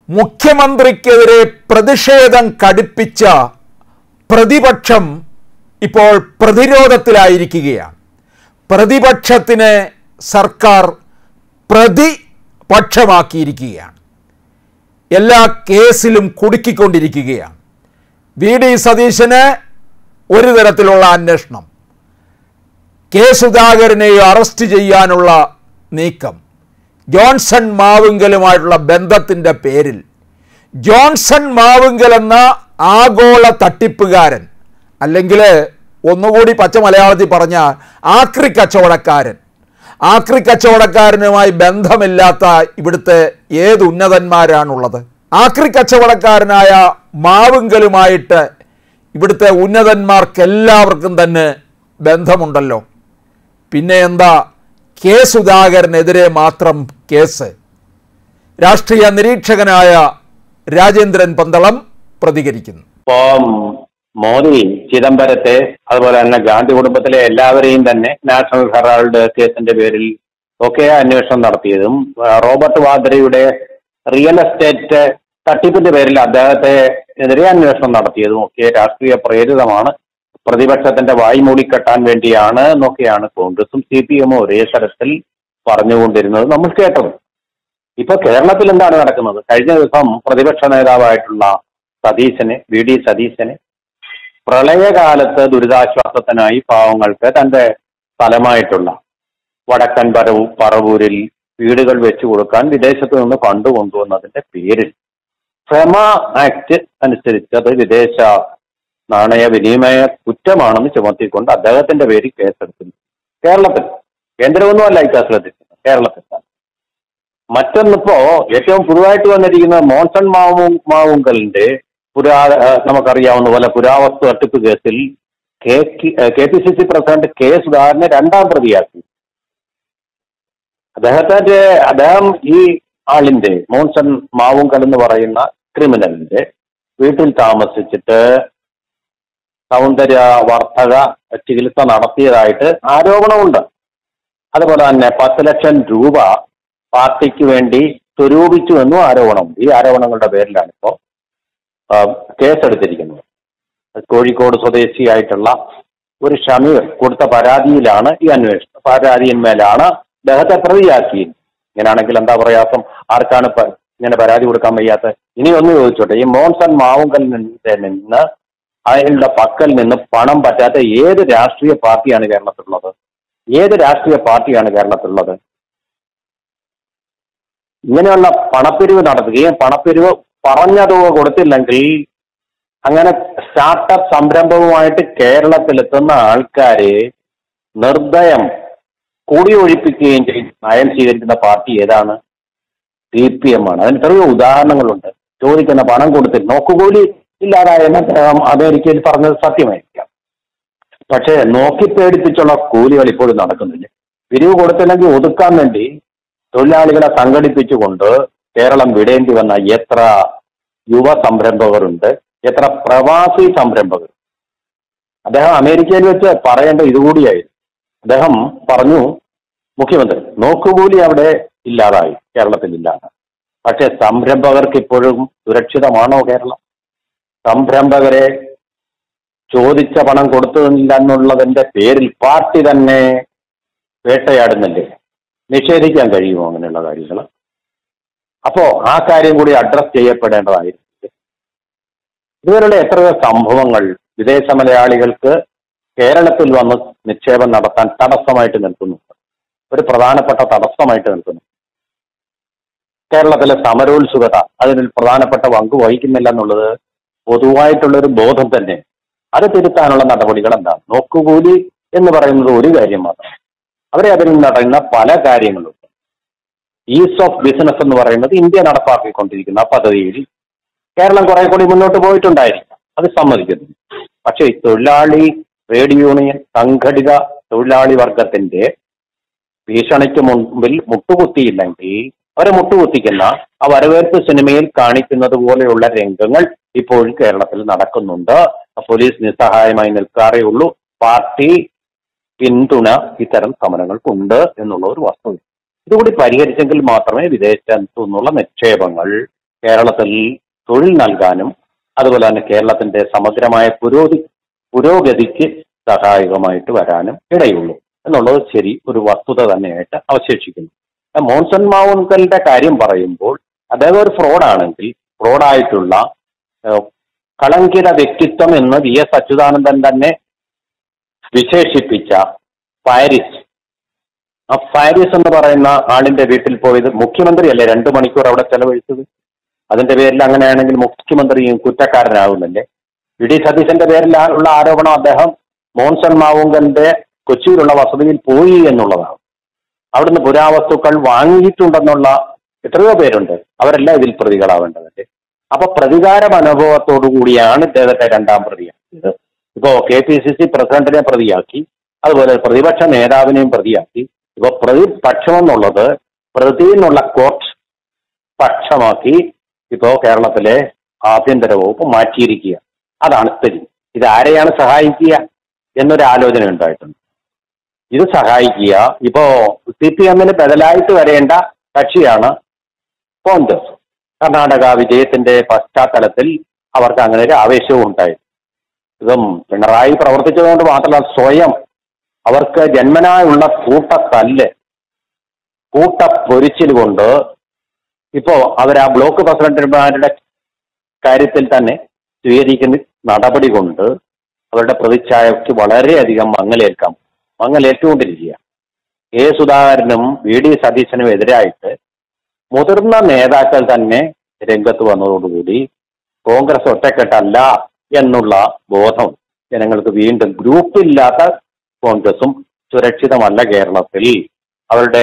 മുഖ്യമന്ത്രിക്കെതിരെ പ്രതിഷേധം കടുപ്പിച്ച പ്രതിപക്ഷം ഇപ്പോൾ പ്രതിരോധത്തിലായിരിക്കുകയാണ് പ്രതിപക്ഷത്തിന് സർക്കാർ പ്രതിപക്ഷമാക്കിയിരിക്കുകയാണ് എല്ലാ കേസിലും കുടുക്കിക്കൊണ്ടിരിക്കുകയാണ് വി ഡി സതീശന് ഒരു തരത്തിലുള്ള അന്വേഷണം കെ സുധാകരനെ അറസ്റ്റ് ചെയ്യാനുള്ള നീക്കം ജോൺസൺ മാവുങ്കലുമായിട്ടുള്ള ബന്ധത്തിൻ്റെ പേരിൽ ജോൺസൺ മാവുങ്കൽ എന്ന ആഗോള തട്ടിപ്പുകാരൻ അല്ലെങ്കിൽ ഒന്നുകൂടി പച്ച മലയാളത്തിൽ പറഞ്ഞ ആക്രി കച്ചവടക്കാരൻ ആക്രി കച്ചവടക്കാരനുമായി ബന്ധമില്ലാത്ത ഇവിടുത്തെ ഏത് ഉന്നതന്മാരാണുള്ളത് ആക്രി കച്ചവടക്കാരനായ മാവുങ്കലുമായിട്ട് ഇവിടുത്തെ ഉന്നതന്മാർക്കെല്ലാവർക്കും തന്നെ ബന്ധമുണ്ടല്ലോ പിന്നെ എന്താ കെ സുധാകരനെതിരെ മാത്രം കേസ് രാഷ്ട്രീയ നിരീക്ഷകനായ രാജേന്ദ്രൻ പന്തളം പ്രതികരിക്കുന്നു ഇപ്പോ മോദി ചിദംബരത്തെ അതുപോലെ തന്നെ ഗാന്ധി കുടുംബത്തിലെ എല്ലാവരെയും തന്നെ നാഷണൽ ഹെറാൾഡ് കേസിന്റെ പേരിൽ ഒക്കെ അന്വേഷണം നടത്തിയതും ആ, റോബർട്ട് വാദ്രയുടെ റിയൽ എസ്റ്റേറ്റ് തട്ടിപ്പിന്റെ പേരിൽ അദ്ദേഹത്തെ എതിരെ അന്വേഷണം നടത്തിയതും ഒക്കെ രാഷ്ട്രീയ പ്രേരിതമാണ് പ്രതിപക്ഷത്തിന്റെ വായി മൂടിക്കെട്ടാൻ വേണ്ടിയാണ് എന്നൊക്കെയാണ് കോൺഗ്രസും സി പി എമ്മും ഒരേ തരത്തിൽ പറഞ്ഞുകൊണ്ടിരുന്നത് നമ്മൾ കേട്ടത് ഇപ്പൊ കേരളത്തിൽ എന്താണ് നടക്കുന്നത് കഴിഞ്ഞ ദിവസം പ്രതിപക്ഷ നേതാവായിട്ടുള്ള സതീശനെ വി ഡി സതീശനെ പ്രളയകാലത്ത് ദുരിതാശ്വാസത്തിനായി പാവങ്ങൾക്ക് തന്റെ സ്ഥലമായിട്ടുള്ള വടക്കൻ പറവൂ പറവൂരിൽ വീടുകൾ വെച്ചു കൊടുക്കാൻ വിദേശത്ത് നിന്ന് ഫണ്ട് കൊണ്ടുവന്നതിന്റെ പേരിൽ ഫെമ ആക്ട് അനുസരിച്ച് അത് വിദേശ നാണയ വിനിമയ കുറ്റമാണെന്ന് ചുമത്തിക്കൊണ്ട് അദ്ദേഹത്തിന്റെ പേരിൽ കേസെടുക്കുന്നു കേരളത്തിൽ കേന്ദ്രമൊന്നുമല്ല ഇക്കാര്യത്തിൽ ശ്രദ്ധിക്കുന്നത് കേരളത്തിൽ മറ്റൊന്നിപ്പോ ഏറ്റവും പുതുതായിട്ട് വന്നിരിക്കുന്ന മോൺസൺ മാവു മാവുങ്കലിന്റെ പുരാ ഏഹ് നമുക്കറിയാവുന്ന പോലെ പുരാവസ്തു തട്ടിപ്പ് കേസിൽ K K P C C president K സുധാകരനെ രണ്ടാം പ്രതിയാക്കി അദ്ദേഹത്തിന്റെ അദ്ദേഹം ഈ ആളിന്റെ മോൺസൺ മാവുങ്കൽ എന്ന് പറയുന്ന ക്രിമിനലിന്റെ വീട്ടിൽ താമസിച്ചിട്ട് സൗന്ദര്യ വർദ്ധക ചികിത്സ നടത്തിയതായിട്ട് ആരോപണമുണ്ട് അതുപോലെ തന്നെ പത്ത് ലക്ഷം രൂപ പാർട്ടിക്ക് വേണ്ടി സ്വരൂപിച്ചു എന്നും ആരോപണമുണ്ട് ഈ ആരോപണങ്ങളുടെ പേരിലാണ് ഇപ്പോൾ കേസെടുത്തിരിക്കുന്നത് കോഴിക്കോട് സ്വദേശിയായിട്ടുള്ള ഒരു ഷമീർ കൊടുത്ത പരാതിയിലാണ് ഈ അന്വേഷണം പരാതിയിന്മേലാണ് അദ്ദേഹത്തെ പ്രതിയാക്കിയത് ഇങ്ങനെയാണെങ്കിൽ എന്താ പ്രയാസം ആർക്കാണ് പ- ഇങ്ങനെ പരാതി കൊടുക്കാൻ വയ്യാത്ത ഇനി ഒന്ന് ചോദിച്ചോട്ടെ ഈ മോൺസൺ മാവുങ്കൽ നിന്ന് അയാളുടെ പക്കൽ നിന്ന് പണം പറ്റാത്ത ഏത് രാഷ്ട്രീയ പാർട്ടിയാണ് കേരളത്തിലുള്ളത് ഏത് രാഷ്ട്രീയ പാർട്ടിയാണ് കേരളത്തിലുള്ളത് ഇങ്ങനെയുള്ള പണപ്പിരിവ് നടത്തുകയും പണപ്പിരിവ് പറഞ്ഞ തുക കൊടുത്തില്ലെങ്കിൽ അങ്ങനെ സ്റ്റാർട്ടപ്പ് സംരംഭവുമായിട്ട് കേരളത്തിലെത്തുന്ന ആൾക്കാരെ നിർദ്ദയം കൂടിയൊഴിപ്പിക്കുകയും ചെയ്യുന്ന നയം സ്വീകരിക്കുന്ന പാർട്ടി ഏതാണ് സി പി എം ആണ് അതിന് എത്രയോ ഉദാഹരണങ്ങളുണ്ട് ചോദിക്കുന്ന പണം കൊടുത്തിൽ നോക്കുകൂലി ഇല്ലാതായെന്ന് അദ്ദേഹം അമേരിക്കയിൽ പറഞ്ഞത് സത്യമായിരിക്കാം പക്ഷേ നോക്കി പേടിപ്പിച്ചുള്ള കൂലികൾ ഇപ്പോഴും നടക്കുന്നില്ല പിരിവ് കൊടുത്തില്ലെങ്കിൽ ഒതുക്കാൻ വേണ്ടി തൊഴിലാളികളെ സംഘടിപ്പിച്ചുകൊണ്ട് കേരളം വിടേണ്ടി വന്ന എത്ര യുവ സംരംഭകരുണ്ട് എത്ര പ്രവാസി സംരംഭകർ അദ്ദേഹം അമേരിക്കയിൽ വെച്ച് പറയേണ്ട ഇതുകൂടിയായിരുന്നു അദ്ദേഹം പറഞ്ഞു മുഖ്യമന്ത്രി നോക്കുകൂലി അവിടെ ഇല്ലാതായി കേരളത്തിൽ ഇല്ലാതായി പക്ഷേ സംരംഭകർക്ക് ഇപ്പോഴും സുരക്ഷിതമാണോ കേരളം സംരംഭകരെ ചോദിച്ച പണം കൊടുത്തില്ല എന്നുള്ളതിന്റെ പേരിൽ പാർട്ടി തന്നെ വേട്ടയാടുന്നില്ലേ നിഷേധിക്കാൻ കഴിയുമോ അങ്ങനെയുള്ള കാര്യങ്ങൾ അപ്പോ ആ കാര്യം കൂടി അഡ്രസ് ചെയ്യപ്പെടേണ്ടതായിരുന്നു ഇതുപോലുള്ള എത്രയോ സംഭവങ്ങൾ വിദേശ മലയാളികൾക്ക് കേരളത്തിൽ വന്ന് നിക്ഷേപം നടത്താൻ തടസ്സമായിട്ട് നിൽക്കുന്നുണ്ട് ഒരു പ്രധാനപ്പെട്ട തടസ്സമായിട്ട് നിൽക്കുന്നു കേരളത്തിലെ സമരോത്സുകത അതിനൊരു പ്രധാനപ്പെട്ട പങ്ക് വഹിക്കുന്നില്ല എന്നുള്ളത് പൊതുവായിട്ടുള്ള ഒരു ബോധം തന്നെ അത് തിരുത്താനുള്ള നടപടികൾ എന്താണ് നോക്കുകൂലി എന്ന് പറയുന്നത് ഒരു കാര്യം മാത്രം അവരെ അതിൽ നടക്കുന്ന പല കാര്യങ്ങളുണ്ട് ഈസ് ഓഫ് ബിസിനസ് എന്ന് പറയുന്നത് ഇന്ത്യ നടപ്പാക്കിക്കൊണ്ടിരിക്കുന്ന ആ പദ്ധതിയിൽ കേരളം കുറെ കൂടി മുന്നോട്ട് പോയിട്ടുണ്ടായിരിക്കാം അത് സമ്മതിക്കുന്നു പക്ഷേ ഈ തൊഴിലാളി ട്രേഡ് യൂണിയൻ സംഘടിത തൊഴിലാളി വർഗത്തിന്റെ ഭീഷണിക്ക് മുമ്പിൽ മുട്ടുകുത്തിയില്ലെങ്കിൽ അവരെ മുട്ടുകുത്തിക്കുന്ന ആ വരവേൽപ്പ് സിനിമയിൽ കാണിക്കുന്നത് പോലെയുള്ള രംഗങ്ങൾ ഇപ്പോഴും കേരളത്തിൽ നടക്കുന്നുണ്ട് പോലീസ് നിസ്സഹായമായി നിൽക്കാറേ ഉള്ളൂ പാർട്ടി പിന്തുണ ഇത്തരം സമരങ്ങൾക്കുണ്ട് എന്നുള്ള ഒരു വസ്തുത ഇതുകൂടി പരിഹരിച്ചെങ്കിൽ മാത്രമേ വിദേശത്തു നിന്നുള്ള നിക്ഷേപങ്ങൾ കേരളത്തിൽ തൊഴിൽ നൽകാനും അതുപോലെ തന്നെ കേരളത്തിന്റെ സമഗ്രമായ പുരോഗതി പുരോഗതിക്ക് സഹായകമായിട്ട് വരാനും ഇടയുള്ളൂ എന്നുള്ളത് ശരി ഒരു വസ്തുത തന്നെയായിട്ട് അവശേഷിക്കുന്നു മോൺസൺ മാവുങ്കലിന്റെ കാര്യം പറയുമ്പോൾ അദ്ദേഹം ഒരു ഫ്രോഡാണെങ്കിൽ ഫ്രോഡായിട്ടുള്ള ഏഹ്, കളങ്കിത വ്യക്തിത്വം എന്ന് വി എസ് അച്യുതാനന്ദൻ തന്നെ വിശേഷിപ്പിച്ച പാരിസ് ആ പാരിസ് എന്ന് പറയുന്ന ആളിന്റെ വീട്ടിൽ പോയത് മുഖ്യമന്ത്രിയല്ലേ രണ്ടു മണിക്കൂർ അവിടെ ചെലവഴിച്ചത് അതിന്റെ പേരിൽ അങ്ങനെയാണെങ്കിൽ മുഖ്യമന്ത്രിയും കുറ്റക്കാരനാകുന്നില്ലേ വി ഡി സതീശന്റെ പേരിൽ ആ- ഉള്ള ആരോപണം അദ്ദേഹം മോൺസൺ മാവുങ്കലിന്റെ കൊച്ചിയിലുള്ള വസതിയിൽ പോയി എന്നുള്ളതാണ് അവിടുന്ന് പുരാവസ്തുക്കൾ വാങ്ങിയിട്ടുണ്ടെന്നുള്ള എത്രയോ പേരുണ്ട് അവരെല്ലാം ഇതിൽ പ്രതികളാവേണ്ടതല്ലേ അപ്പൊ പ്രതികാര മനോഭാവത്തോടു കൂടിയാണ് ഇദ്ദേഹത്തെ രണ്ടാം പ്രതിയാക്കിയത് ഇപ്പോ കെ പി സി സി പ്രസിഡന്റിനെ പ്രതിയാക്കി അതുപോലെ പ്രതിപക്ഷ നേതാവിനെയും പ്രതിയാക്കി ഇപ്പൊ പ്രതിപക്ഷം എന്നുള്ളത് പ്രതി എന്നുള്ള കോർട്ട് പക്ഷമാക്കി ഇപ്പോ കേരളത്തിലെ ആഭ്യന്തര വകുപ്പ് മാറ്റിയിരിക്കുക അതാണ് സ്ഥിതി ഇത് ആരെയാണ് സഹായിക്കുക എന്നൊരു ആലോചന ഉണ്ടായിട്ടുണ്ട് ഇത് സഹായിക്കുക ഇപ്പോ സി പി എമ്മിന് ബദലായിട്ട് വരേണ്ട കക്ഷിയാണ് കോൺഗ്രസ് കർണാടക വിജയത്തിന്റെ പശ്ചാത്തലത്തിൽ അവർക്ക് അങ്ങനെ ഒരു ആവേശവും ഉണ്ടായി ഇതും പിണറായി പ്രവർത്തിച്ചതുകൊണ്ട് മാത്രമല്ല സ്വയം അവർക്ക് ജന്മനായുള്ള കൂട്ടത്തല്ല് കൂട്ടപ്പൊരിച്ചിൽ കൊണ്ട് ഇപ്പോ അവർ ആ ബ്ലോക്ക് പ്രസിഡന്റുമാരുടെ കാര്യത്തിൽ തന്നെ സ്വീകരിക്കുന്ന നടപടി കൊണ്ട് അവരുടെ പ്രതിച്ഛായക്ക് വളരെയധികം മങ്ങലേൽക്കാം മങ്ങലേറ്റുകൊണ്ടിരിക്കുക എ സുധാകരനും വി ഡി സതീശനും എതിരായിട്ട് മുതിർന്ന നേതാക്കൾ തന്നെ രംഗത്ത് വന്നതോടുകൂടി കോൺഗ്രസ് ഒറ്റക്കെട്ടല്ല എന്നുള്ള ബോധം ജനങ്ങൾക്ക് വീണ്ടും ഗ്രൂപ്പില്ലാത്ത കോൺഗ്രസും സുരക്ഷിതമല്ല കേരളത്തിൽ അവരുടെ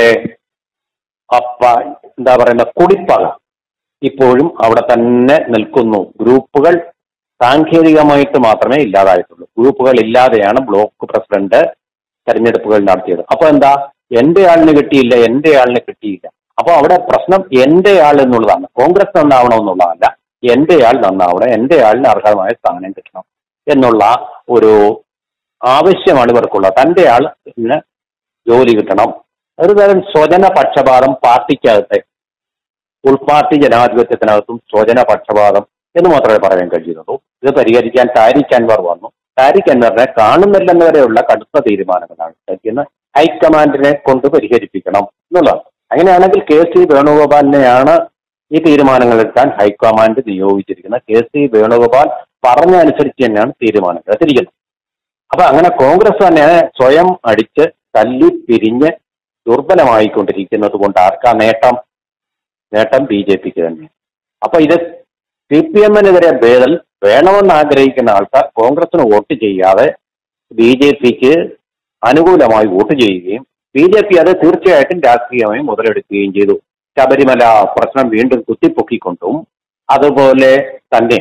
അപ്പ എന്താ പറയുന്ന കുടിപ്പക ഇപ്പോഴും അവിടെ തന്നെ നിൽക്കുന്നു ഗ്രൂപ്പുകൾ സാങ്കേതികമായിട്ട് മാത്രമേ ഇല്ലാതായിട്ടുള്ളൂ ഗ്രൂപ്പുകൾ ഇല്ലാതെയാണ് ബ്ലോക്ക് പ്രസിഡന്റ് തെരഞ്ഞെടുപ്പുകൾ നടത്തിയത് അപ്പൊ എന്താ എന്റെ ആളിന് കിട്ടിയില്ല എന്റെ ആളിന് കിട്ടിയില്ല അപ്പൊ അവിടെ പ്രശ്നം എന്റെ ആൾ എന്നുള്ളതാണ് കോൺഗ്രസ് നന്നാവണമെന്നുള്ളതല്ല എന്റെ ആൾ നന്നാവണം എന്റെ ആളിന് അർഹമായ സ്ഥാനം കിട്ടണം എന്നുള്ള ഒരു ആവശ്യമാണ് ഇവർക്കുള്ളത് തന്റെ ആളിന് ജോലി കിട്ടണം ഒരു തരം സ്വജന പക്ഷപാതം പാർട്ടിക്കകത്തെ ഉൾപാർട്ടി ജനാധിപത്യത്തിനകത്തും സ്വജന പക്ഷപാതം എന്ന് മാത്രമേ പറയാൻ കഴിയുന്നുള്ളൂ ഇത് പരിഹരിക്കാൻ താരിഖ് അൻവർ വന്നു താരിഖ് അൻവറിനെ കാണുന്നില്ലെന്ന് വരെയുള്ള കടുത്ത തീരുമാനങ്ങളാണ് എടുക്കുന്നത് ഹൈക്കമാൻഡിനെ കൊണ്ട് പരിഹരിപ്പിക്കണം എന്നുള്ളതാണ് അങ്ങനെയാണെങ്കിൽ കെ സി വേണുഗോപാലിനെയാണ് ഈ തീരുമാനങ്ങൾ എടുക്കാൻ ഹൈക്കമാൻഡ് നിയോഗിച്ചിരിക്കുന്നത് കെ സി വേണുഗോപാൽ പറഞ്ഞ അനുസരിച്ച് തന്നെയാണ് തീരുമാനങ്ങൾ എടുത്തിരിക്കുന്നത് അപ്പൊ അങ്ങനെ കോൺഗ്രസ് തന്നെ സ്വയം അടിച്ച് തല്ലി പിരിഞ്ഞ് ദുർബലമായിക്കൊണ്ടിരിക്കുന്നത് കൊണ്ട് ആർക്കാ നേട്ടം നേട്ടം ബി ജെ പിക്ക് തന്നെ അപ്പൊ ഇത് സി പി എമ്മിനെതിരെ ബേദൽ വേണമെന്ന് ആഗ്രഹിക്കുന്ന ആൾക്കാർ കോൺഗ്രസിന് വോട്ട് ചെയ്യാതെ ബി ജെ പിക്ക് അനുകൂലമായി വോട്ട് ചെയ്യുകയും ബി ജെ പി അത് തീർച്ചയായിട്ടും രാഷ്ട്രീയമായി മുതലെടുക്കുകയും ചെയ്തു ശബരിമല പ്രശ്നം വീണ്ടും കുത്തിപ്പൊക്കിക്കൊണ്ടും അതുപോലെ തന്നെ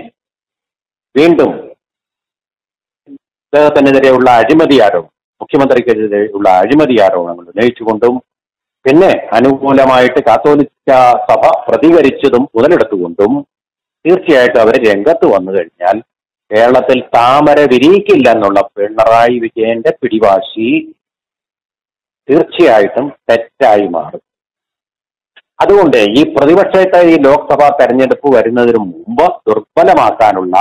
വീണ്ടും അദ്ദേഹത്തിനെതിരെയുള്ള അഴിമതി ആരോപണം മുഖ്യമന്ത്രിക്കെതിരെയുള്ള അഴിമതി ആരോപണങ്ങൾ ഉന്നയിച്ചുകൊണ്ടും പിന്നെ അനുകൂലമായിട്ട് കാത്തോലിക്ക സഭ പ്രതികരിച്ചതും മുതലെടുത്തുകൊണ്ടും തീർച്ചയായിട്ടും അവർ രംഗത്ത് വന്നു കഴിഞ്ഞാൽ കേരളത്തിൽ താമര വിരിയിക്കില്ല എന്നുള്ള പിണറായി വിജയന്റെ പിടിവാശി തീർച്ചയായിട്ടും തെറ്റായി മാറും അതുകൊണ്ട് ഈ പ്രതിപക്ഷത്തെ ഈ ലോക്സഭാ തെരഞ്ഞെടുപ്പ് വരുന്നതിന് മുമ്പ് ദുർബലമാക്കാനുള്ള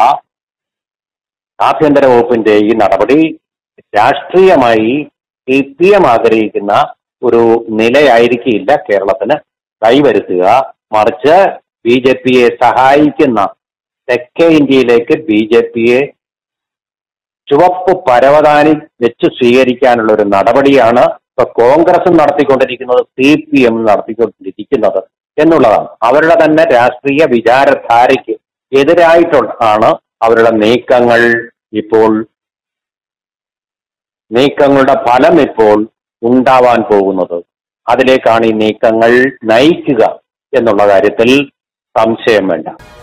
ആഭ്യന്തര വകുപ്പിന്റെ ഈ നടപടി രാഷ്ട്രീയമായി സി പി എം ആഗ്രഹിക്കുന്ന ഒരു നിലയായിരിക്കില്ല കേരളത്തിന് കൈവരുത്തുക മറിച്ച് ബി ജെ പിയെ സഹായിക്കുന്ന തെക്കേ ഇന്ത്യയിലേക്ക് ബി ജെ പിയെ ചുവപ്പ് പരവതാനി വെച്ച് സ്വീകരിക്കാനുള്ള ഒരു നടപടിയാണ് ഇപ്പൊ കോൺഗ്രസ് നടത്തിക്കൊണ്ടിരിക്കുന്നത് സി പി എം നടത്തിക്കൊണ്ടിരിക്കുന്നത് എന്നുള്ളതാണ് അവരുടെ തന്നെ രാഷ്ട്രീയ വിചാരധാരയ്ക്ക് എതിരായിട്ടുള്ള ആണ് അവരുടെ നീക്കങ്ങൾ ഇപ്പോൾ നീക്കങ്ങളുടെ ഫലം ഇപ്പോൾ ഉണ്ടാവാൻ പോകുന്നത് അതിലേക്കാണ് ഈ നീക്കങ്ങൾ നയിക്കുക എന്നുള്ള കാര്യത്തിൽ സംശയം വേണ്ട